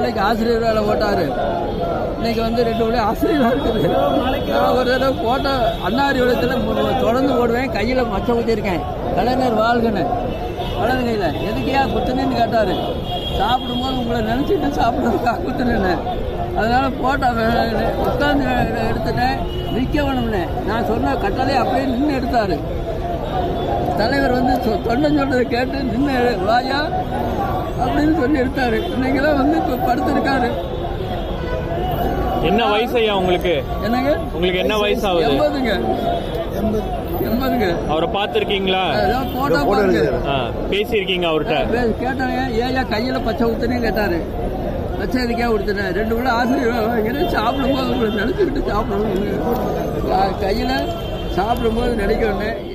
பிள்ளைக்கு ஆசிரியர் வேலை போட்டாரு இன்னைக்கு வந்து ரெண்டு பிள்ளை ஆசிரியராக இருக்குது நான் ஒரு தடவை போட்டோ அண்ணா அறிவுலத்தில் தொடர்ந்து போடுவேன் கையில் மச்சம் ஊற்றிருக்கேன் கலைஞர் வாழ்கன்னு வலது கையில் எதுக்கையா குத்துனேன்னு கேட்டார் சாப்பிடும்போது உங்களை நினச்சிட்டு சாப்பிட்றதுக்காக குத்துனேன் அதனால போட்டோ உட்காந்து எடுத்துட்டேன் நிற்க வேணும்னே நான் சொன்ன கட்டளை அப்படியே நின்று எடுத்தாரு தலைவர் வந்து சொ- தொண்டன் சொல்றதை கேட்டு நின்று வாயா அப்படின்னு சொல்லி எடுத்தாரு இன்னைக்கெல்லாம் வந்து இப்போ படுத்திருக்காரு என்ன வயசு ஐயா உங்களுக்கு என்னங்க உங்களுக்கு என்ன வயசு ஆகுது எண்பதுங்க எண்பதுங்க அவரை பார்த்துருக்கீங்களா அதான் போட்டோ பாருங்க பேசியிருக்கீங்க அவர்கிட்ட பே- கேட்டாங்க ஏயா கையில பச்சை ஊத்துனே கேட்டாரு பச்சை எதுக்கே கொடுத்துட்டேன் ரெண்டு கூட ஆசிரியர் வாங்கிட்டு சாப்பிடும்போது உங்களை நினைச்சுக்கிட்டு சாப்பிடணும் கையில சாப்பிடும்போது நினைக்க உடனே